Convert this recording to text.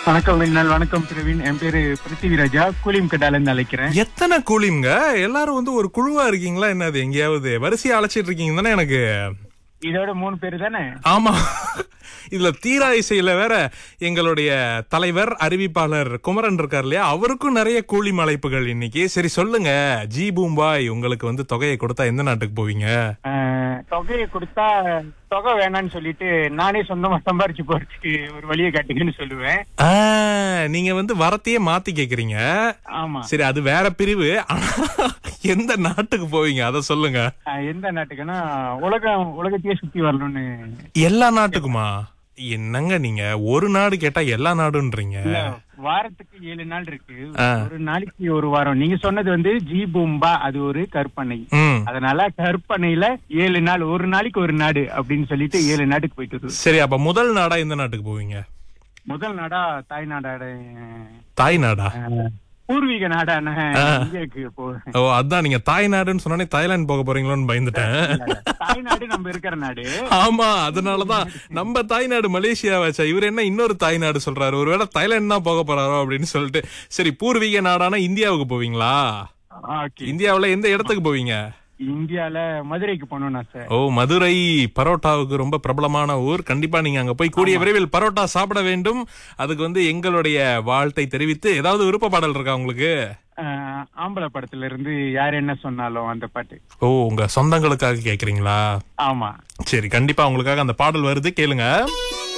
வணக்கம் மின்னல் வணக்கம் பிரவீன் என் பேரு பிருத்திவிராஜா கூலிம் கட்டால இருந்து அழைக்கிறேன் எத்தனை கூலிங்க எல்லாரும் வந்து ஒரு குழுவா இருக்கீங்களா என்னது எங்கேயாவது வரிசையா அழைச்சிட்டு இருக்கீங்க தானே எனக்கு இதோட மூணு பேரு தானே ஆமா இதுல தீரா இசையில வேற எங்களுடைய தலைவர் அறிவிப்பாளர் குமரன் இருக்கார் இல்லையா அவருக்கும் நிறைய கூலி அழைப்புகள் இன்னைக்கு சரி சொல்லுங்க ஜி பூம்பாய் உங்களுக்கு வந்து தொகையை கொடுத்தா எந்த நாட்டுக்கு போவீங்க அஹ், தொகையை கொடுத்தா தொகை வேணாம்னு சொல்லிட்டு நானே சொந்தமா சம்பாரிச்சு போறதுக்கு ஒரு வழியை காட்டுங்கன்னு சொல்லுவேன் ஆ, நீங்க வந்து வரத்தையே மாத்தி கேக்குறீங்க ஆமா சரி அது வேற பிரிவு ஆனா எந்த நாட்டுக்கு போவீங்க அத சொல்லுங்க அஹ், எந்த நாட்டுக்குன்னா உலகம் உலகத்தையே சுத்தி வரணும்னு எல்லா நாட்டுக்குமா என்னங்க நீங்க ஒரு நாடு கேட்டா எல்லா நாடுன்றீங்க இல்ல, வாரத்துக்கு ஏழு நாள் இருக்கு ஆ. ஒரு நாளைக்கு ஒரு வாரம் நீங்க சொன்னது வந்து ஜி பூம்பா அது ஒரு கற்பனை ம் அதனால கற்பனையில ஏழு நாள் ஒரு நாளைக்கு ஒரு நாடு அப்படின்னு சொல்லிட்டு ஏழு நாட்டுக்கு போயிட்டு வருது சரி அப்ப முதல் நாடா எந்த நாட்டுக்கு போவீங்க முதல் நாடா தாய் நாடாட தாய் நாடா அஹ், பூர்வீக நாடான இந்தியாவுக்கு போவேன் ஓ அதான் நீங்க தாய் நாடுன்னு சொன்னோடனே தாய்லாந்து போக போறீங்களோன்னு பயந்துட்டேன் தாய் நாடு நம்ம இருக்கிற நாடு ஆமா அதனாலதான் நம்ம தாய்நாடு மலேசியா வச்சா இவர் என்ன இன்னொரு தாய்நாடு சொல்றாரு ஒருவேளை தாய்லாந்து தான் போக போறாரோ அப்படின்னு சொல்லிட்டு சரி பூர்வீக நாடானா இந்தியாவுக்கு போவீங்களா ஓகே இந்தியாவுல எந்த இடத்துக்கு போவீங்க இந்தியால மதுரைக்கு போகணும்னா சார் ஓ மதுரை பரோட்டாவுக்கு ரொம்ப பிரபலமான ஊர் கண்டிப்பா நீங்க அங்க போய் கூடிய விரைவில் பரோட்டா சாப்பிட வேண்டும் அதுக்கு வந்து எங்களுடைய வாழ்த்தை தெரிவித்து ஏதாவது விருப்ப பாடல் இருக்கா உங்களுக்கு அஹ், ஆம்பளை படத்துல இருந்து யார் என்ன சொன்னாலும் அந்த பாட்டு ஓ உங்க சொந்தங்களுக்காக கேக்குறீங்களா ஆமா சரி கண்டிப்பா உங்களுக்காக அந்த பாடல் வருது கேளுங்க